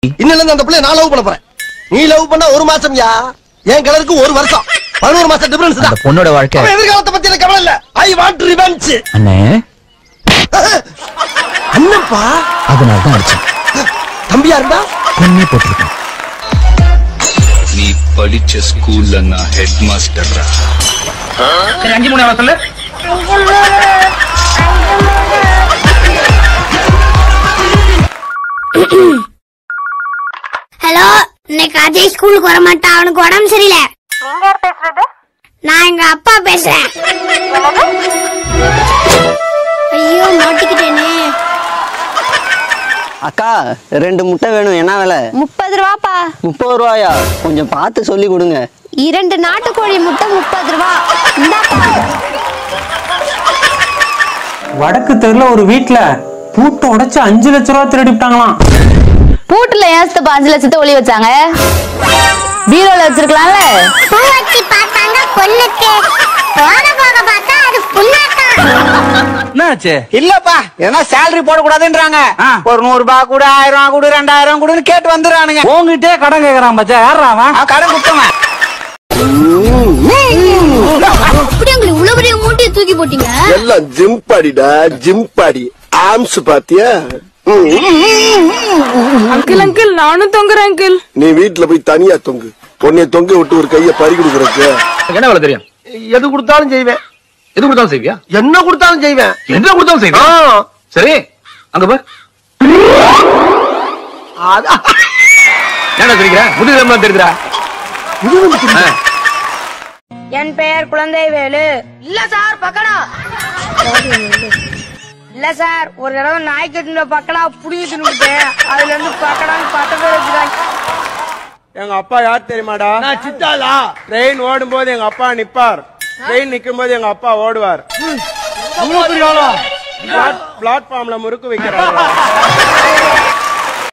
இன்னில இருந்து அந்த பிள்ளைய நான் லவ் பண்ண போறேன் நீ லவ் பண்ணா ஒரு மாசம் யா என் கலருக்கு ஒரு வருஷம் பதினோரு மாசம் டிஃபரன்ஸ் அந்த தான் பொண்ணோட வாழ்க்கை அவன் எதிர்காலத்தை பத்தி எனக்கு கவலை இல்ல ஐ வாண்ட் ரிவெஞ்ச் அண்ணே அண்ணப்பா அதனால தான் அடிச்சேன் தம்பியா இருந்தா பொண்ணே போட்டிருக்கேன் நீ படிச்ச ஸ்கூல்ல நான் ஹெட் மாஸ்டர்ரா அஞ்சு மூணு எவ்வளவு சொல்லு ஹலோ இன்னைக்கு அஜய் ஸ்கூலுக்கு வர மாட்டான் அவனுக்கு உடம்பு சரியில்லை நான் எங்க அப்பா பேசுறேன் ஐயோ மாட்டிக்கிட்டேனே அக்கா ரெண்டு முட்டை வேணும் என்ன விலை முப்பது ரூபாப்பா முப்பது ரூபாயா கொஞ்சம் பார்த்து சொல்லி கொடுங்க இரண்டு நாட்டுக்கோழி முட்டை முப்பது ரூபா இந்தாப்பா வடக்கு தெருல ஒரு வீட்ல பூட்டை உடைச்சு அஞ்சு லட்ச ரூபா திருடிவிட்டாங்களாம் பூட்டுல ஏன் அஞ்சு லட்சத்தை ஒளி வச்சாங்க பீரோல வச்சிருக்கலாம்ல பூ வச்சு பார்த்தாங்க பொண்ணுக்கு போக போக பார்த்தா அது புண்ணாக்கா என்னாச்சு இல்லப்பா ஏன்னா சேலரி போடக்கூடாதுன்றாங்க ஒரு நூறு ரூபாய் கூட ஆயிரம் ரூபாய் கூட ரெண்டாயிரம் கூடன்னு கேட்டு வந்துடுறானுங்க உங்ககிட்டே கடன் கேக்குறான் பச்சா யாரா அவன் அவன் கடன் கொடுத்தவன் அப்படி உங்களுக்கு இவ்வளவு பெரிய மூட்டையை தூக்கி போட்டீங்க எல்லாம் ஜிம் பாடிடா ஜிம் பாடி ஆம்ஸ் பாத்தியா அங்கிள் அங்கிள் நானும் தொங்குறேன் அங்கிள் நீ வீட்டுல போய் தனியா தொங்கு உன்னைய தொங்க விட்டு ஒரு கைய பறி கொடுக்கறதுக்கு என்ன வேலை தெரியும் எது கொடுத்தாலும் செய்வேன் எது கொடுத்தாலும் செய்வியா என்ன கொடுத்தாலும் செய்வேன் என்ன கொடுத்தாலும் செய்வியா சரி அங்க போய் அதான். என்ன தெரியுற முதுகு தெரியுதுடா என் பெயர் குழந்தை வேலு இல்ல சார் பக்கடா இல்ல சார் ஒரு தடவை நாய் கட்டின பக்கடா புடிங்கி தின்னுட்டேன் அதுல இருந்து பக்கடான்னு பட்ட பேர் வச்சுட்டாங்க எங்க அப்பா யார் தெரியுமாடா நான் சித்தாளா ட்ரெயின் ஓடும் போது எங்க அப்பா நிப்பார் ட்ரெயின் நிக்கும் போது எங்க அப்பா ஓடுவார் அவ்வளவு பெரிய ஆளா பிளாட்ஃபார்ம்ல முறுக்கு வைக்கிறாங்க